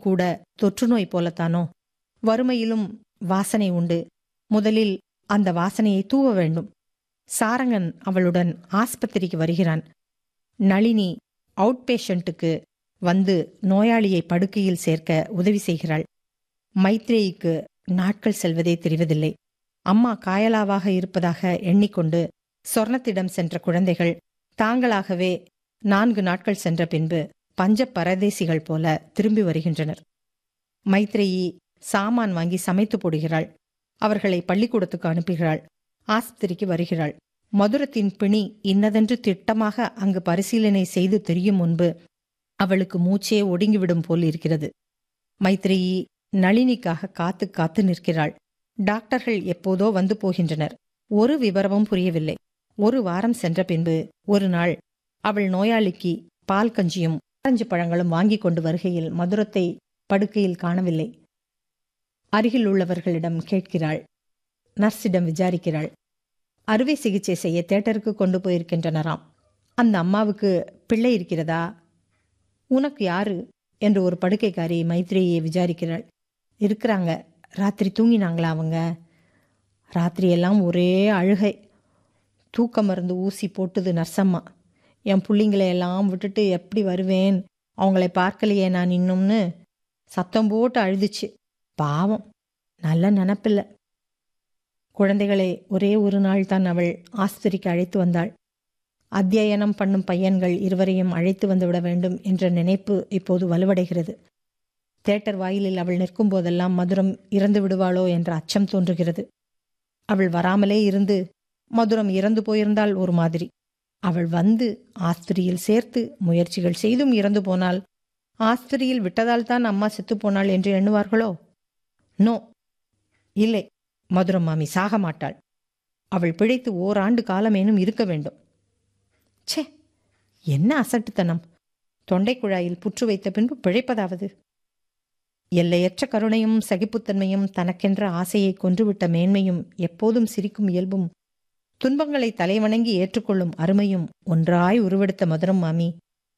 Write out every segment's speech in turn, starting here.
கூட தொற்று நோய் போலத்தானோ வறுமையிலும் வாசனை உண்டு முதலில் அந்த வாசனையை தூவ வேண்டும் சாரங்கன் அவளுடன் ஆஸ்பத்திரிக்கு வருகிறான் நளினி அவுட் பேஷண்ட்டுக்கு வந்து நோயாளியை படுக்கையில் சேர்க்க உதவி செய்கிறாள் மைத்ரேயிக்கு நாட்கள் செல்வதே தெரிவதில்லை அம்மா காயலாவாக இருப்பதாக எண்ணிக்கொண்டு சொர்ணத்திடம் சென்ற குழந்தைகள் தாங்களாகவே நான்கு நாட்கள் சென்ற பின்பு பஞ்ச பரதேசிகள் போல திரும்பி வருகின்றனர் மைத்ரேயி சாமான் வாங்கி சமைத்து போடுகிறாள் அவர்களை பள்ளிக்கூடத்துக்கு அனுப்புகிறாள் ஆஸ்பத்திரிக்கு வருகிறாள் மதுரத்தின் பிணி இன்னதென்று திட்டமாக அங்கு பரிசீலனை செய்து தெரியும் முன்பு அவளுக்கு மூச்சே ஒடுங்கிவிடும் போல் இருக்கிறது மைத்ரேயி நளினிக்காக காத்து காத்து நிற்கிறாள் டாக்டர்கள் எப்போதோ வந்து போகின்றனர் ஒரு விவரமும் புரியவில்லை ஒரு வாரம் சென்ற பின்பு ஒரு நாள் அவள் நோயாளிக்கு பால் கஞ்சியும் ஆரஞ்சு பழங்களும் வாங்கிக் கொண்டு வருகையில் மதுரத்தை படுக்கையில் காணவில்லை அருகில் உள்ளவர்களிடம் கேட்கிறாள் நர்ஸிடம் விசாரிக்கிறாள் அறுவை சிகிச்சை செய்ய தேட்டருக்கு கொண்டு போயிருக்கின்றனராம் அந்த அம்மாவுக்கு பிள்ளை இருக்கிறதா உனக்கு யாரு என்று ஒரு படுக்கைக்காரி மைத்ரேயை விசாரிக்கிறாள் இருக்கிறாங்க ராத்திரி தூங்கினாங்களா அவங்க ராத்திரியெல்லாம் ஒரே அழுகை தூக்க மருந்து ஊசி போட்டுது நர்சம்மா என் பிள்ளைங்களை எல்லாம் விட்டுட்டு எப்படி வருவேன் அவங்களை பார்க்கலையே நான் இன்னும்னு சத்தம் போட்டு அழுதுச்சு பாவம் நல்ல நினப்பில்லை குழந்தைகளை ஒரே ஒரு நாள் தான் அவள் ஆஸ்பத்திரிக்கு அழைத்து வந்தாள் அத்தியனம் பண்ணும் பையன்கள் இருவரையும் அழைத்து வந்துவிட வேண்டும் என்ற நினைப்பு இப்போது வலுவடைகிறது தேட்டர் வாயிலில் அவள் நிற்கும் போதெல்லாம் மதுரம் இறந்து விடுவாளோ என்ற அச்சம் தோன்றுகிறது அவள் வராமலே இருந்து மதுரம் இறந்து போயிருந்தால் ஒரு மாதிரி அவள் வந்து ஆஸ்பத்திரியில் சேர்த்து முயற்சிகள் செய்தும் இறந்து போனால் ஆஸ்பத்திரியில் விட்டதால் தான் அம்மா செத்துப்போனாள் என்று எண்ணுவார்களோ நோ இல்லை மதுரம் மாமி சாக மாட்டாள் அவள் பிழைத்து ஓராண்டு காலமேனும் இருக்க வேண்டும் ச்சே என்ன அசட்டுத்தனம் தொண்டை குழாயில் புற்று வைத்த பின்பு பிழைப்பதாவது எல்லையற்ற கருணையும் சகிப்புத்தன்மையும் தனக்கென்ற ஆசையை கொன்றுவிட்ட மேன்மையும் எப்போதும் சிரிக்கும் இயல்பும் துன்பங்களை தலைவணங்கி ஏற்றுக்கொள்ளும் அருமையும் ஒன்றாய் உருவெடுத்த மதுரம் மாமி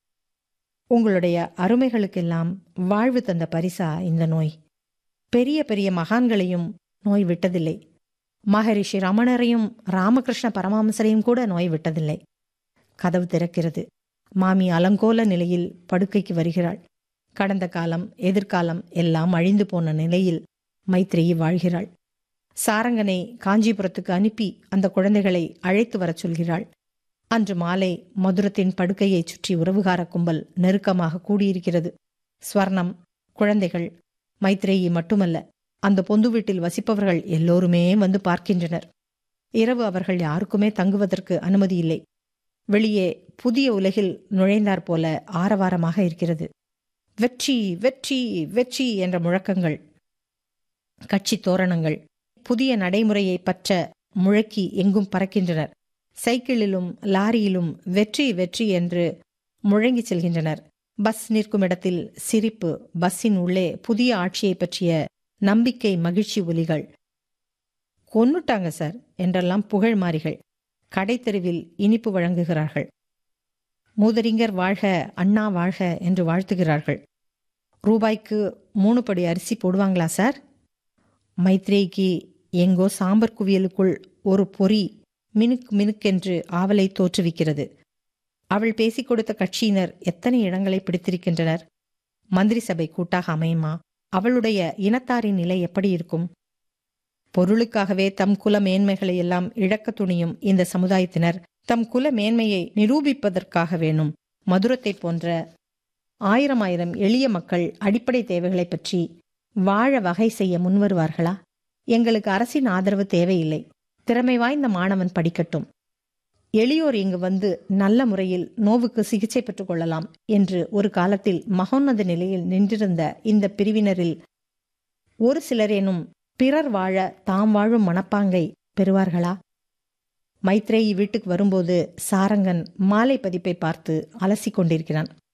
உங்களுடைய அருமைகளுக்கெல்லாம் வாழ்வு தந்த பரிசா இந்த நோய் பெரிய பெரிய மகான்களையும் நோய் விட்டதில்லை மகரிஷி ரமணரையும் ராமகிருஷ்ண பரமாம்சரையும் கூட நோய் விட்டதில்லை கதவு திறக்கிறது மாமி அலங்கோல நிலையில் படுக்கைக்கு வருகிறாள் கடந்த காலம் எதிர்காலம் எல்லாம் அழிந்து போன நிலையில் மைத்ரேயி வாழ்கிறாள் சாரங்கனை காஞ்சிபுரத்துக்கு அனுப்பி அந்த குழந்தைகளை அழைத்து வரச் சொல்கிறாள் அன்று மாலை மதுரத்தின் படுக்கையைச் சுற்றி உறவுகார கும்பல் நெருக்கமாக கூடியிருக்கிறது ஸ்வர்ணம் குழந்தைகள் மைத்ரேயி மட்டுமல்ல அந்த பொந்து வீட்டில் வசிப்பவர்கள் எல்லோருமே வந்து பார்க்கின்றனர் இரவு அவர்கள் யாருக்குமே தங்குவதற்கு அனுமதி இல்லை வெளியே புதிய உலகில் நுழைந்தாற் போல ஆரவாரமாக இருக்கிறது வெற்றி வெற்றி வெற்றி என்ற முழக்கங்கள் கட்சி தோரணங்கள் புதிய நடைமுறையை பற்ற முழக்கி எங்கும் பறக்கின்றனர் சைக்கிளிலும் லாரியிலும் வெற்றி வெற்றி என்று முழங்கி செல்கின்றனர் பஸ் நிற்கும் இடத்தில் சிரிப்பு பஸ்ஸின் உள்ளே புதிய ஆட்சியை பற்றிய நம்பிக்கை மகிழ்ச்சி ஒலிகள் கொன்னுட்டாங்க சார் என்றெல்லாம் புகழ் மாறிகள் கடைத்தெருவில் இனிப்பு வழங்குகிறார்கள் மூதறிஞர் வாழ்க அண்ணா வாழ்க என்று வாழ்த்துகிறார்கள் ரூபாய்க்கு மூணு படி அரிசி போடுவாங்களா சார் மைத்ரேய்க்கு எங்கோ சாம்பர் குவியலுக்குள் ஒரு பொறி மினுக் மினுக்கென்று ஆவலை தோற்றுவிக்கிறது அவள் பேசிக் கொடுத்த கட்சியினர் எத்தனை இடங்களை பிடித்திருக்கின்றனர் மந்திரி சபை கூட்டாக அமையுமா அவளுடைய இனத்தாரின் நிலை எப்படி இருக்கும் பொருளுக்காகவே தம் குல மேன்மைகளை எல்லாம் இழக்க துணியும் இந்த சமுதாயத்தினர் தம் குல மேன்மையை நிரூபிப்பதற்காக வேணும் மதுரத்தைப் போன்ற ஆயிரம் ஆயிரம் எளிய மக்கள் அடிப்படை தேவைகளை பற்றி வாழ வகை செய்ய முன்வருவார்களா எங்களுக்கு அரசின் ஆதரவு தேவையில்லை திறமை வாய்ந்த மாணவன் படிக்கட்டும் எளியோர் இங்கு வந்து நல்ல முறையில் நோவுக்கு சிகிச்சை பெற்றுக் கொள்ளலாம் என்று ஒரு காலத்தில் மகோன்னத நிலையில் நின்றிருந்த இந்த பிரிவினரில் ஒரு சிலரேனும் பிறர் வாழ தாம் வாழும் மனப்பாங்கை பெறுவார்களா மைத்ரேயி வீட்டுக்கு வரும்போது சாரங்கன் மாலை பதிப்பை பார்த்து அலசிக் கொண்டிருக்கிறான்